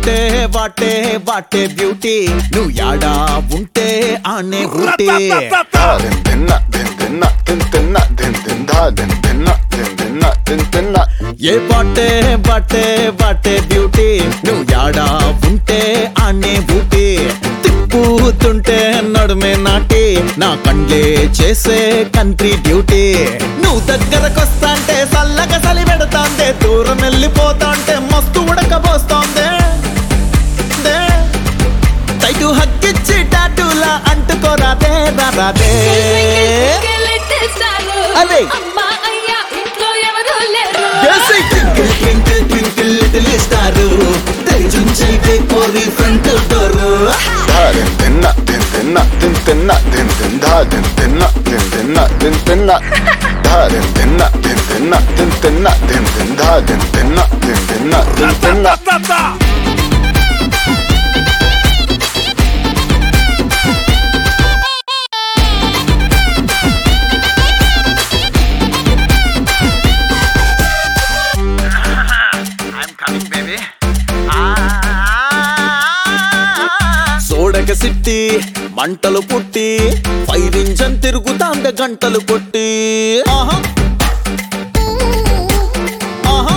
What a what a what a beauty నువ్వు యాడా ఉంటే ఆనే ఊటే Din dinna, din dinna, din dinna, din dinda, din dinna, din dinna, din dinna. ఏ బాటే బాటే బాటే బ్యూటీ నువ్వు యాడా ఉంటే ఆనే ఊటీ తిప్పుతుంటే నడుమే నాటి నా కండ్లే చేసే కంట్రీ డ్యూటీ నువ్వు దగ్గరకొస్తాంటే సల్లగా సలి పెడతాందే దూరం వెళ్ళిపోతాంటే మస్తు ఉడకబోస్తోందే దే. టైటు హక్కిచ్చి టాటూలా అంటుకోరాదే రాదే అదే. Twinkle twinkle twinkle little star తెరిచుంచైతే కోరి front door Da din dinna, din dinna, din dinna, din dinda, din dinna, din dinna, din dinna. Da din dinna, din dinna, din dinna, din dinda, din dinna, din dinna, din dinna. సోడక సిట్టి మంటలు పుట్టి fire engine తిరుగుతాంద గంటలు కొట్టి ఆహా ఆహా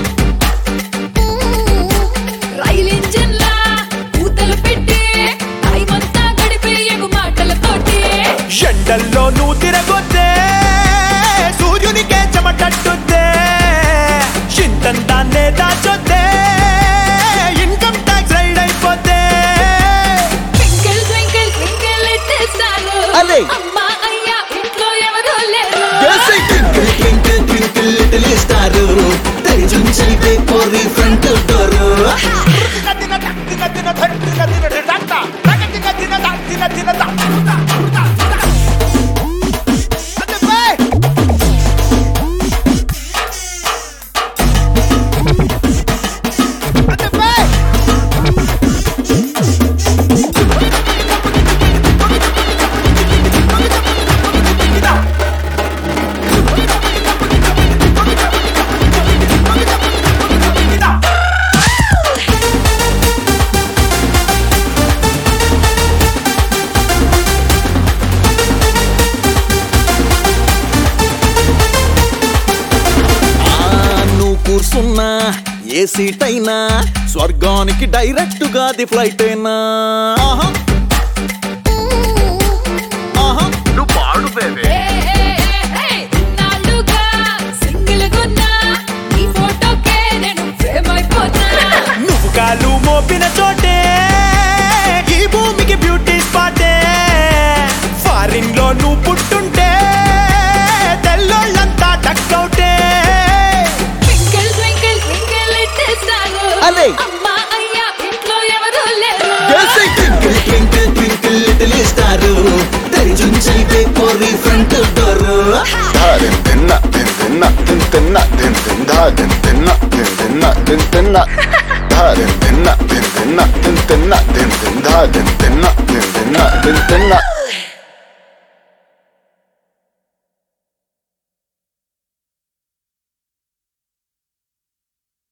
ఎండల్లో నువ్వు తిరగొద్దే సూర్యునికే చెమటట్టుద్దే ఇంతంతాన్నే దాచొద్దే ఇన్కమ్ ట్యాక్స్ రైడ్ అయిపోతే అదే. అమ్మా అయ్యా ఇంట్లో ఎవరూ లేరు twinkle twinkle twinkle little star తెరిచుంచైతే కోరి ఫ్రంట్ డోర్ ఆ, నువ్వు కూర్చున్నా ఏ సీట్ అయినా స్వర్గానికి డైరెక్ట్ గా ది ఫ్లైట్ అయినా ఆహా. ఆహా. నువ్వు పాడు బేబీ ఏ, ఏ, ఏ, ఏ, ఇన్నాళ్ళుగా సింగిల్ గున్నా ఈ ఫోటోకే నేను ఫేమ్ అయిపోతా నువ్వు కాలు మోపిన చోటే ఈ భూమికి బ్యూటీ స్పాటే ఫారిన్ లో నువ్వు పుట్టుంటే తెల్లోళ్ళంతా టక్అవుటే twinkle twinkle twinkle little star అదే. అమ్మా అయ్యా ఇంట్లో ఎవరూ లేరు twinkle twinkle twinkle little star తెరిచుంచైతే కోరి front door Da din dinna, din dinna, din dinna, din dinda, din dinna, din dinna, din dinna. Da din dinna, din dinna, din dinna, din dinda, din dinna, din dinna, din dinna.